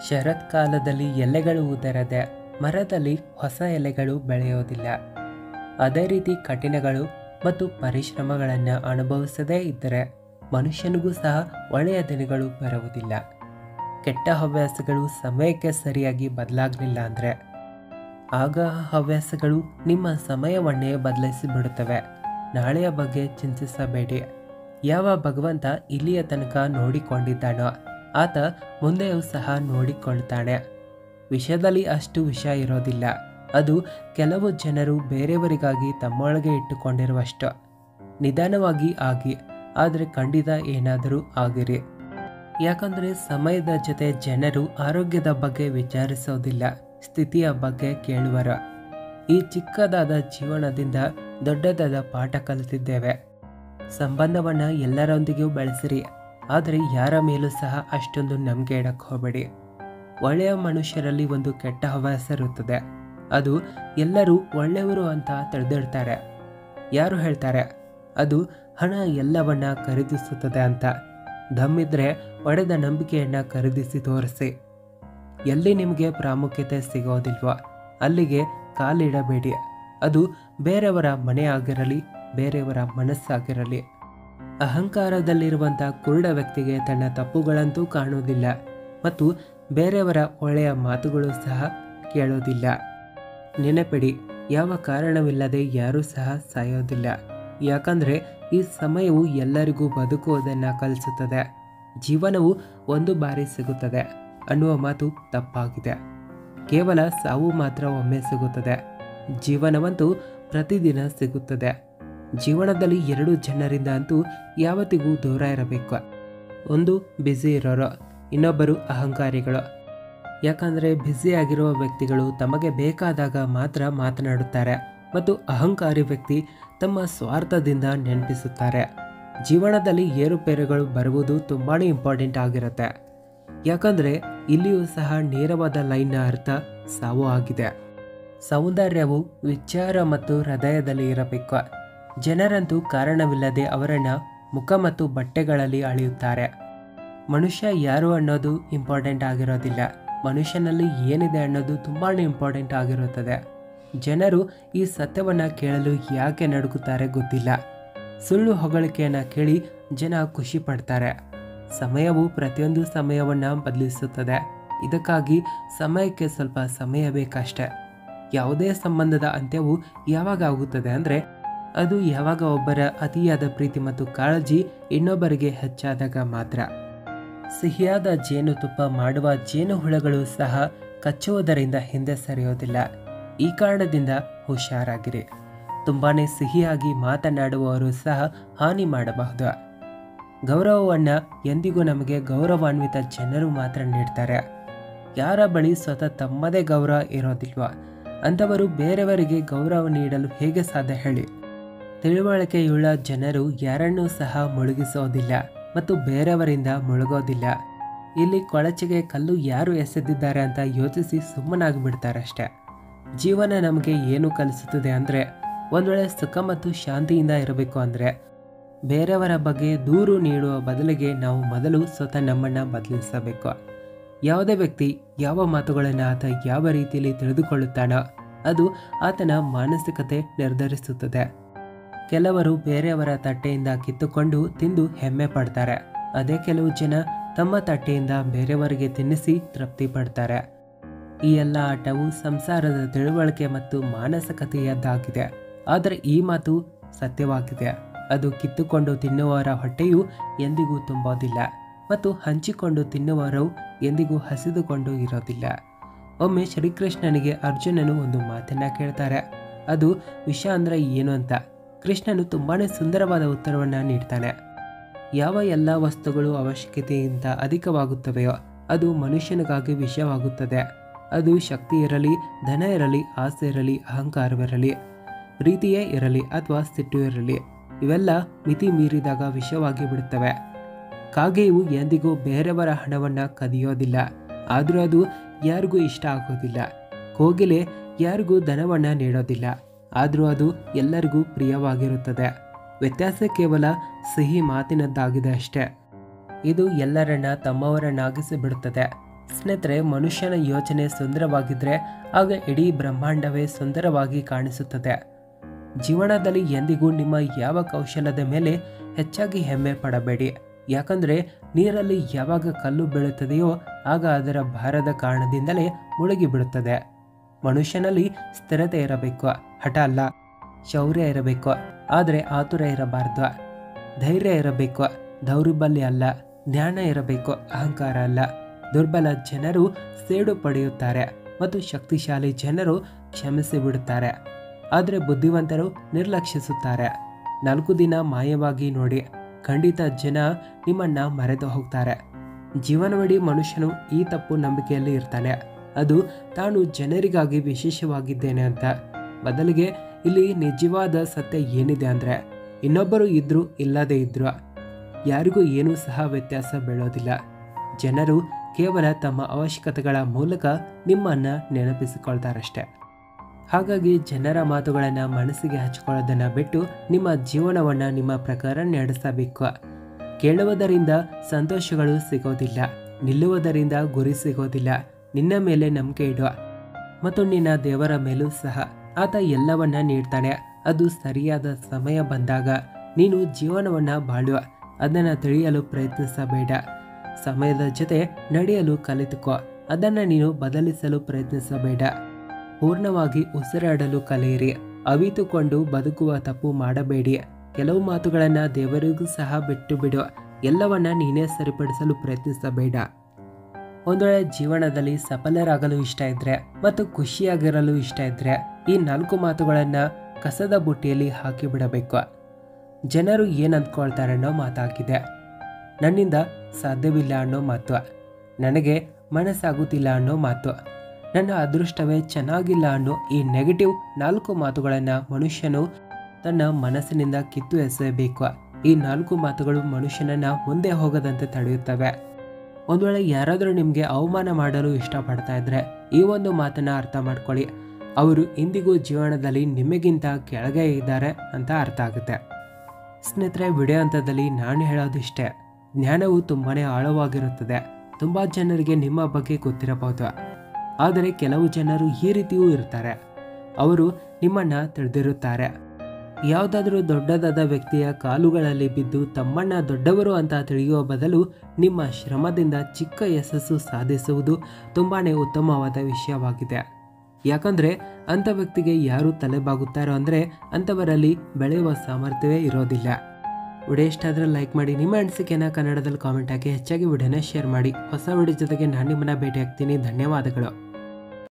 ಶರತ್ಕಾಲದಲ್ಲಿ ಎಲೆಗಳು ಉದರದೆ ಮರದಲ್ಲಿ ಹೊಸ ಎಲೆಗಳು ಬೆಳೆಯೋದಿಲ್ಲ ಅದೇ ರೀತಿ ಕಠಿಣಗಳು ಮತ್ತು ಪರಿಶ್ರಮಗಳನ್ನು ಅನುಭವಿಸದೇ ಇದ್ದರೆ ಮನುಷ್ಯನಿಗೂ ಸಹ ಒಳ್ಳೆಯ ದಿನಗಳು ಬರುವುದಿಲ್ಲ ಕೆಟ್ಟ ಹವ್ಯಾಸಗಳು ಸಮಯಕ್ಕೆ ಸರಿಯಾಗಿ ಬದಲಾಗಲಿಲ್ಲ ಅಂದರೆ ಆಗ ಆ ಹವ್ಯಾಸಗಳು ನಿಮ್ಮ ಸಮಯವನ್ನೇ ಬದಲಿಸಿ ಬಿಡುತ್ತವೆ ನಾಳೆಯ ಬಗ್ಗೆ ಚಿಂತಿಸಬೇಡಿ ಯಾವ ಭಗವಂತ ಇಲ್ಲಿಯ ತನಕ ನೋಡಿಕೊಂಡಿದ್ದಾನೋ ಆತ ಮುಂದೆಯೂ ಸಹ ನೋಡಿಕೊಳ್ತಾನೆ ವಿಷಯದಲ್ಲಿ ಅಷ್ಟು ವಿಷ ಇರೋದಿಲ್ಲ ಅದು ಕೆಲವು ಜನರು ಬೇರೆಯವರಿಗಾಗಿ ತಮ್ಮೊಳಗೆ ಇಟ್ಟುಕೊಂಡಿರುವಷ್ಟು ನಿಧಾನವಾಗಿ ಆಗಿ ಆದರೆ ಖಂಡಿತ ಏನಾದರೂ ಆಗಿರಿ ಯಾಕಂದರೆ ಸಮಯದ ಜೊತೆ ಜನರು ಆರೋಗ್ಯದ ಬಗ್ಗೆ ವಿಚಾರಿಸೋದಿಲ್ಲ ಸ್ಥಿತಿಯ ಬಗ್ಗೆ ಕೇಳುವರು ಈ ಚಿಕ್ಕದಾದ ಜೀವನದಿಂದ ದೊಡ್ಡದಾದ ಪಾಠ ಕಲಿತಿದ್ದೇವೆ ಸಂಬಂಧವನ್ನು ಎಲ್ಲರೊಂದಿಗೂ ಬೆಳೆಸಿರಿ ಆದರೆ ಯಾರ ಮೇಲೂ ಸಹ ಅಷ್ಟೊಂದು ನಂಬಿಕೆ ಇಡಕ್ಕೆ ಹೋಗಬೇಡಿ ಒಳ್ಳೆಯ ಮನುಷ್ಯರಲ್ಲಿ ಒಂದು ಕೆಟ್ಟ ಹವ್ಯಾಸ ಇರುತ್ತದೆ ಅದು ಎಲ್ಲರೂ ಒಳ್ಳೆಯವರು ಅಂತ ತಿಳಿದಿರ್ತಾರೆ ಯಾರು ಹೇಳ್ತಾರೆ ಅದು ಹಣ ಎಲ್ಲವನ್ನ ಖರೀದಿಸುತ್ತದೆ ಅಂತ ದಮ್ಮಿದ್ರೆ ಒಡೆದ ನಂಬಿಕೆಯನ್ನು ಖರೀದಿಸಿ ತೋರಿಸಿ ಎಲ್ಲಿ ನಿಮಗೆ ಪ್ರಾಮುಖ್ಯತೆ ಸಿಗೋದಿಲ್ವೋ ಅಲ್ಲಿಗೆ ಕಾಲಿಡಬೇಡಿ ಅದು ಬೇರೆಯವರ ಮನೆ ಆಗಿರಲಿ ಬೇರೆಯವರ ಮನಸ್ಸಾಗಿರಲಿ ಅಹಂಕಾರದಲ್ಲಿರುವಂಥ ಕುರುಡ ವ್ಯಕ್ತಿಗೆ ತನ್ನ ತಪ್ಪುಗಳಂತೂ ಕಾಣುವುದಿಲ್ಲ ಮತ್ತು ಬೇರೆಯವರ ಒಳ್ಳೆಯ ಮಾತುಗಳು ಸಹ ಕೇಳೋದಿಲ್ಲ ನೆನಪಿಡಿ ಯಾವ ಕಾರಣವಿಲ್ಲದೆ ಯಾರೂ ಸಹ ಸಾಯೋದಿಲ್ಲ ಯಾಕಂದರೆ ಈ ಸಮಯವು ಎಲ್ಲರಿಗೂ ಬದುಕುವುದನ್ನು ಕಲಿಸುತ್ತದೆ ಜೀವನವು ಒಂದು ಬಾರಿ ಸಿಗುತ್ತದೆ ಅನ್ನುವ ಮಾತು ತಪ್ಪಾಗಿದೆ ಕೇವಲ ಸಾವು ಮಾತ್ರ ಒಮ್ಮೆ ಸಿಗುತ್ತದೆ ಜೀವನವಂತೂ ಪ್ರತಿದಿನ ಸಿಗುತ್ತದೆ ಜೀವನದಲ್ಲಿ ಎರಡು ಜನರಿಂದ ಅಂತೂ ಯಾವತ್ತಿಗೂ ದೂರ ಇರಬೇಕು ಒಂದು ಬ್ಯುಸಿ ಇರೋರು ಇನ್ನೊಬ್ಬರು ಅಹಂಕಾರಿಗಳು ಯಾಕಂದರೆ ಬ್ಯುಸಿಯಾಗಿರುವ ವ್ಯಕ್ತಿಗಳು ತಮಗೆ ಬೇಕಾದಾಗ ಮಾತ್ರ ಮಾತನಾಡುತ್ತಾರೆ ಮತ್ತು ಅಹಂಕಾರಿ ವ್ಯಕ್ತಿ ತಮ್ಮ ಸ್ವಾರ್ಥದಿಂದ ನೆನಪಿಸುತ್ತಾರೆ ಜೀವನದಲ್ಲಿ ಏರುಪೇರುಗಳು ಬರುವುದು ತುಂಬಾ ಇಂಪಾರ್ಟೆಂಟ್ ಆಗಿರುತ್ತೆ ಯಾಕಂದರೆ ಇಲ್ಲಿಯೂ ಸಹ ನೇರವಾದ ಲೈನ್ನ ಅರ್ಥ ಸಾವು ಆಗಿದೆ ಸೌಂದರ್ಯವು ವಿಚಾರ ಮತ್ತು ಹೃದಯದಲ್ಲಿ ಇರಬೇಕು ಜನರಂತೂ ಕಾರಣವಿಲ್ಲದೆ ಅವರನ್ನು ಮುಖ ಮತ್ತು ಬಟ್ಟೆಗಳಲ್ಲಿ ಅಳೆಯುತ್ತಾರೆ ಮನುಷ್ಯ ಯಾರು ಅನ್ನೋದು ಇಂಪಾರ್ಟೆಂಟ್ ಆಗಿರೋದಿಲ್ಲ ಮನುಷ್ಯನಲ್ಲಿ ಏನಿದೆ ಅನ್ನೋದು ತುಂಬಾ ಇಂಪಾರ್ಟೆಂಟ್ ಆಗಿರುತ್ತದೆ ಜನರು ಈ ಸತ್ಯವನ್ನು ಕೇಳಲು ಯಾಕೆ ನಡುಗುತ್ತಾರೆ ಗೊತ್ತಿಲ್ಲ ಸುಳ್ಳು ಹೊಗಳಿಕೆಯನ್ನು ಕೇಳಿ ಜನ ಖುಷಿ ಪಡ್ತಾರೆ ಸಮಯವು ಪ್ರತಿಯೊಂದು ಸಮಯವನ್ನು ಬದಲಿಸುತ್ತದೆ ಇದಕ್ಕಾಗಿ ಸಮಯಕ್ಕೆ ಸ್ವಲ್ಪ ಸಮಯ ಬೇಕಷ್ಟೆ ಯಾವುದೇ ಸಂಬಂಧದ ಅಂತ್ಯವು ಯಾವಾಗ ಆಗುತ್ತದೆ ಅಂದರೆ ಅದು ಯಾವಾಗ ಒಬ್ಬರ ಅತಿಯಾದ ಪ್ರೀತಿ ಮತ್ತು ಕಾಳಜಿ ಇನ್ನೊಬ್ಬರಿಗೆ ಹೆಚ್ಚಾದಾಗ ಮಾತ್ರ ಸಿಹಿಯಾದ ಜೇನುತುಪ್ಪ ಮಾಡುವ ಜೇನುಹುಳಗಳು ಸಹ ಕಚ್ಚುವುದರಿಂದ ಹಿಂದೆ ಸರಿಯೋದಿಲ್ಲ ಈ ಕಾರಣದಿಂದ ಹುಷಾರಾಗಿರಿ ತುಂಬಾನೇ ಸಿಹಿಯಾಗಿ ಮಾತನಾಡುವವರು ಸಹ ಹಾನಿ ಮಾಡಬಹುದು ಗೌರವವನ್ನು ಎಂದಿಗೂ ನಮಗೆ ಗೌರವಾನ್ವಿತ ಜನರು ಮಾತ್ರ ನೀಡ್ತಾರೆ ಯಾರ ಬಳಿ ಸ್ವತಃ ತಮ್ಮದೇ ಗೌರವ ಇರೋದಿಲ್ವ ಅಂಥವರು ಬೇರೆಯವರಿಗೆ ಗೌರವ ನೀಡಲು ಹೇಗೆ ಸಾಧ್ಯ ಹೇಳಿ ತಿಳುವಳಿಕೆಯುಳ್ಳ ಜನರು ಯಾರನ್ನೂ ಸಹ ಮುಳುಗಿಸೋದಿಲ್ಲ ಮತ್ತು ಬೇರೆಯವರಿಂದ ಮುಳುಗೋದಿಲ್ಲ ಇಲ್ಲಿ ಕೊಳಚೆಗೆ ಕಲ್ಲು ಯಾರು ಎಸೆದಿದ್ದಾರೆ ಅಂತ ಯೋಚಿಸಿ ಸುಮ್ಮನಾಗಿಬಿಡ್ತಾರೆ ಅಷ್ಟೆ ಜೀವನ ನಮಗೆ ಏನು ಕಲಿಸುತ್ತದೆ ಅಂದರೆ ಒಂದು ವೇಳೆ ಸುಖ ಮತ್ತು ಶಾಂತಿಯಿಂದ ಇರಬೇಕು ಅಂದರೆ ಬೇರೆಯವರ ಬಗ್ಗೆ ದೂರು ನೀಡುವ ಬದಲಿಗೆ ನಾವು ಮೊದಲು ಸ್ವತಃ ನಮ್ಮನ್ನು ಬದಲಿಸಬೇಕು ಯಾವುದೇ ವ್ಯಕ್ತಿ ಯಾವ ಮಾತುಗಳನ್ನು ಆತ ಯಾವ ರೀತಿಯಲ್ಲಿ ತಿಳಿದುಕೊಳ್ಳುತ್ತಾನೋ ಅದು ಆತನ ಮಾನಸಿಕತೆ ನಿರ್ಧರಿಸುತ್ತದೆ ಕೆಲವರು ಬೇರೆಯವರ ತಟ್ಟೆಯಿಂದ ಕಿತ್ತುಕೊಂಡು ತಿಂದು ಹೆಮ್ಮೆ ಪಡ್ತಾರೆ ಅದೇ ಕೆಲವು ಜನ ತಮ್ಮ ತಟ್ಟೆಯಿಂದ ಬೇರೆಯವರಿಗೆ ತಿನ್ನಿಸಿ ತೃಪ್ತಿ ಪಡ್ತಾರೆ ಈ ಎಲ್ಲ ಆಟವು ಸಂಸಾರದ ತಿಳುವಳಿಕೆ ಮತ್ತು ಮಾನಸಿಕತೆಯದ್ದಾಗಿದೆ ಆದರೆ ಈ ಮಾತು ಸತ್ಯವಾಗಿದೆ ಅದು ಕಿತ್ತುಕೊಂಡು ತಿನ್ನುವವರ ಹೊಟ್ಟೆಯು ಎಂದಿಗೂ ತುಂಬೋದಿಲ್ಲ ಮತ್ತು ಹಂಚಿಕೊಂಡು ತಿನ್ನುವವರು ಎಂದಿಗೂ ಹಸಿದುಕೊಂಡು ಇರೋದಿಲ್ಲ ಒಮ್ಮೆ ಶ್ರೀಕೃಷ್ಣನಿಗೆ ಅರ್ಜುನನು ಒಂದು ಮಾತನ್ನ ಕೇಳ್ತಾರೆ ಅದು ವಿಷ ಅಂದ್ರೆ ಏನು ಅಂತ ಕೃಷ್ಣನು ತುಂಬಾನೇ ಸುಂದರವಾದ ಉತ್ತರವನ್ನು ನೀಡ್ತಾನೆ ಯಾವ ಎಲ್ಲ ವಸ್ತುಗಳು ಅವಶ್ಯಕತೆಗಿಂತ ಅಧಿಕವಾಗುತ್ತವೆಯೋ ಅದು ಮನುಷ್ಯನಿಗಾಗಿ ವಿಷಯವಾಗುತ್ತದೆ ಅದು ಶಕ್ತಿ ಇರಲಿ ಧನ ಇರಲಿ ಆಸೆ ಇರಲಿ ಅಹಂಕಾರವಿರಲಿ ಪ್ರೀತಿಯೇ ಇರಲಿ ಅಥವಾ ಸಿಟ್ಟು ಇರಲಿ ಇವೆಲ್ಲ ಮಿತಿ ಮೀರಿದಾಗ ವಿಷವಾಗಿ ಬಿಡುತ್ತವೆ ಕಾಗೆಯು ಎಂದಿಗೂ ಬೇರೆಯವರ ಹಣವನ್ನು ಕದಿಯೋದಿಲ್ಲ ಆದರೂ ಅದು ಯಾರಿಗೂ ಇಷ್ಟ ಆಗೋದಿಲ್ಲ ಕೋಗಿಲೆ ಯಾರಿಗೂ ಧನವನ್ನು ನೀಡೋದಿಲ್ಲ ಆದರೂ ಅದು ಎಲ್ಲರಿಗೂ ಪ್ರಿಯವಾಗಿರುತ್ತದೆ ವ್ಯತ್ಯಾಸ ಕೇವಲ ಸಿಹಿ ಮಾತಿನದ್ದಾಗಿದೆ ಅಷ್ಟೇ ಇದು ಎಲ್ಲರನ್ನ ತಮ್ಮವರನ್ನಾಗಿಸಿ ಬಿಡುತ್ತದೆ ಸ್ನೇಹಿತರೆ ಮನುಷ್ಯನ ಯೋಚನೆ ಸುಂದರವಾಗಿದ್ದರೆ ಆಗ ಇಡೀ ಬ್ರಹ್ಮಾಂಡವೇ ಸುಂದರವಾಗಿ ಕಾಣಿಸುತ್ತದೆ ಜೀವನದಲ್ಲಿ ಎಂದಿಗೂ ನಿಮ್ಮ ಯಾವ ಕೌಶಲ್ಯದ ಮೇಲೆ ಹೆಚ್ಚಾಗಿ ಹೆಮ್ಮೆ ಪಡಬೇಡಿ ಯಾಕಂದರೆ ನೀರಲ್ಲಿ ಯಾವಾಗ ಕಲ್ಲು ಬೀಳುತ್ತದೆಯೋ ಆಗ ಅದರ ಭಾರದ ಕಾರಣದಿಂದಲೇ ಮುಳುಗಿ ಬಿಡುತ್ತದೆ ಮನುಷ್ಯನಲ್ಲಿ ಸ್ಥಿರತೆ ಇರಬೇಕು ಹಠ ಅಲ್ಲ ಶೌರ್ಯ ಇರಬೇಕು ಆದರೆ ಆತುರ ಇರಬಾರ್ದು ಧೈರ್ಯ ಇರಬೇಕು ದೌರ್ಬಲ್ಯ ಅಲ್ಲ ಜ್ಞಾನ ಇರಬೇಕು ಅಹಂಕಾರ ಅಲ್ಲ ದುರ್ಬಲ ಜನರು ಸೇಡು ಪಡೆಯುತ್ತಾರೆ ಮತ್ತು ಶಕ್ತಿಶಾಲಿ ಜನರು ಕ್ಷಮಿಸಿ ಬಿಡುತ್ತಾರೆ ಆದರೆ ಬುದ್ಧಿವಂತರು ನಿರ್ಲಕ್ಷಿಸುತ್ತಾರೆ ನಾಲ್ಕು ದಿನ ಮಾಯವಾಗಿ ನೋಡಿ ಖಂಡಿತ ಜನ ನಿಮ್ಮನ್ನ ಮರೆತು ಹೋಗ್ತಾರೆ ಜೀವನವಿಡೀ ಮನುಷ್ಯನು ಈ ತಪ್ಪು ನಂಬಿಕೆಯಲ್ಲಿ ಇರ್ತಾನೆ ಅದು ತಾನು ಜನರಿಗಾಗಿ ವಿಶೇಷವಾಗಿದ್ದೇನೆ ಅಂತ ಬದಲಿಗೆ ಇಲ್ಲಿ ನಿಜವಾದ ಸತ್ಯ ಏನಿದೆ ಅಂದರೆ ಇನ್ನೊಬ್ಬರು ಇದ್ರೂ ಇಲ್ಲದೇ ಇದ್ರು ಯಾರಿಗೂ ಏನೂ ಸಹ ವ್ಯತ್ಯಾಸ ಬೀಳೋದಿಲ್ಲ ಜನರು ಕೇವಲ ತಮ್ಮ ಅವಶ್ಯಕತೆಗಳ ಮೂಲಕ ನಿಮ್ಮನ್ನ ನೆನಪಿಸಿಕೊಳ್ತಾರಷ್ಟೆ ಹಾಗಾಗಿ ಜನರ ಮಾತುಗಳನ್ನು ಮನಸ್ಸಿಗೆ ಹಚ್ಕೊಳ್ಳೋದನ್ನು ಬಿಟ್ಟು ನಿಮ್ಮ ಜೀವನವನ್ನು ನಿಮ್ಮ ಪ್ರಕಾರ ನಡೆಸಬೇಕು ಕೇಳುವುದರಿಂದ ಸಂತೋಷಗಳು ಸಿಗೋದಿಲ್ಲ ನಿಲ್ಲುವುದರಿಂದ ಗುರಿ ಸಿಗೋದಿಲ್ಲ ನಿನ್ನ ಮೇಲೆ ನಂಬಿಕೆ ಇಡುವ ಮತ್ತು ನಿನ್ನ ದೇವರ ಮೇಲೂ ಸಹ ಆತ ಎಲ್ಲವನ್ನ ನೀಡ್ತಾನೆ ಅದು ಸರಿಯಾದ ಸಮಯ ಬಂದಾಗ ನೀನು ಜೀವನವನ್ನ ಬಾಳುವ ಅದನ್ನು ತಿಳಿಯಲು ಪ್ರಯತ್ನಿಸಬೇಡ ಸಮಯದ ಜೊತೆ ನಡೆಯಲು ಕಲಿತುಕೋ ಅದನ್ನು ನೀನು ಬದಲಿಸಲು ಪ್ರಯತ್ನಿಸಬೇಡ ಪೂರ್ಣವಾಗಿ ಉಸಿರಾಡಲು ಕಲಿಯಿರಿ ಅವಿತುಕೊಂಡು ಬದುಕುವ ತಪ್ಪು ಮಾಡಬೇಡಿ ಕೆಲವು ಮಾತುಗಳನ್ನು ದೇವರಿಗೂ ಸಹ ಬಿಟ್ಟು ಬಿಡು ಎಲ್ಲವನ್ನ ನೀನೇ ಸರಿಪಡಿಸಲು ಪ್ರಯತ್ನಿಸಬೇಡ ಒಂದು ವೇಳೆ ಜೀವನದಲ್ಲಿ ಸಫಲರಾಗಲು ಇಷ್ಟ ಇದ್ರೆ ಮತ್ತು ಖುಷಿಯಾಗಿರಲು ಇಷ್ಟ ಇದ್ರೆ ಈ ನಾಲ್ಕು ಮಾತುಗಳನ್ನ ಕಸದ ಬುಟ್ಟಿಯಲ್ಲಿ ಹಾಕಿ ಬಿಡಬೇಕು ಜನರು ಏನು ಅಂದ್ಕೊಳ್ತಾರೆ ಅನ್ನೋ ಮಾತಾಗಿದೆ ನನ್ನಿಂದ ಸಾಧ್ಯವಿಲ್ಲ ಅನ್ನೋ ಮಾತು ನನಗೆ ಮನಸ್ಸಾಗುತ್ತಿಲ್ಲ ಅನ್ನೋ ಮಾತು ನನ್ನ ಅದೃಷ್ಟವೇ ಚೆನ್ನಾಗಿಲ್ಲ ಅನ್ನೋ ಈ ನೆಗೆಟಿವ್ ನಾಲ್ಕು ಮಾತುಗಳನ್ನು ಮನುಷ್ಯನು ತನ್ನ ಮನಸ್ಸಿನಿಂದ ಕಿತ್ತು ಎಸೆಯಬೇಕು ಈ ನಾಲ್ಕು ಮಾತುಗಳು ಮನುಷ್ಯನನ್ನ ಮುಂದೆ ಹೋಗದಂತೆ ತಡೆಯುತ್ತವೆ ಒಂದು ವೇಳೆ ಯಾರಾದರೂ ನಿಮಗೆ ಅವಮಾನ ಮಾಡಲು ಇಷ್ಟಪಡ್ತಾ ಇದ್ರೆ ಈ ಒಂದು ಮಾತನ್ನ ಅರ್ಥ ಮಾಡ್ಕೊಳ್ಳಿ ಅವರು ಇಂದಿಗೂ ಜೀವನದಲ್ಲಿ ನಿಮಗಿಂತ ಕೆಳಗೆ ಇದ್ದಾರೆ ಅಂತ ಅರ್ಥ ಆಗುತ್ತೆ ಸ್ನೇಹಿತರೆ ವಿಡಿಯೋ ಹಂತದಲ್ಲಿ ನಾನು ಹೇಳೋದಿಷ್ಟೇ ಜ್ಞಾನವು ತುಂಬಾನೇ ಆಳವಾಗಿರುತ್ತದೆ ತುಂಬಾ ಜನರಿಗೆ ನಿಮ್ಮ ಬಗ್ಗೆ ಗೊತ್ತಿರಬಹುದು ಆದರೆ ಕೆಲವು ಜನರು ಈ ರೀತಿಯೂ ಇರ್ತಾರೆ ಅವರು ನಿಮ್ಮನ್ನ ತಿಳಿದಿರುತ್ತಾರೆ ಯಾವುದಾದ್ರೂ ದೊಡ್ಡದಾದ ವ್ಯಕ್ತಿಯ ಕಾಲುಗಳಲ್ಲಿ ಬಿದ್ದು ತಮ್ಮನ್ನ ದೊಡ್ಡವರು ಅಂತ ತಿಳಿಯುವ ಬದಲು ನಿಮ್ಮ ಶ್ರಮದಿಂದ ಚಿಕ್ಕ ಯಶಸ್ಸು ಸಾಧಿಸುವುದು ತುಂಬಾನೇ ಉತ್ತಮವಾದ ವಿಷಯವಾಗಿದೆ ಯಾಕಂದ್ರೆ ಅಂಥ ವ್ಯಕ್ತಿಗೆ ಯಾರು ತಲೆಬಾಗುತ್ತಾರೋ ಅಂದರೆ ಅಂಥವರಲ್ಲಿ ಬೆಳೆಯುವ ಸಾಮರ್ಥ್ಯವೇ ಇರೋದಿಲ್ಲ ವಿಡಿಯೋ ಇಷ್ಟ ಆದರೆ ಲೈಕ್ ಮಾಡಿ ನಿಮ್ಮ ಅನಿಸಿಕೆನ ಕನ್ನಡದಲ್ಲಿ ಕಾಮೆಂಟ್ ಹಾಕಿ ಹೆಚ್ಚಾಗಿ ವಿಡಿಯೋನ ಶೇರ್ ಮಾಡಿ ಹೊಸ ವಿಡಿಯೋ ಜೊತೆಗೆ ನಾನು ನಿಮ್ಮನ್ನ ಭೇಟಿ ಆಗ್ತೀನಿ ಧನ್ಯವಾದಗಳು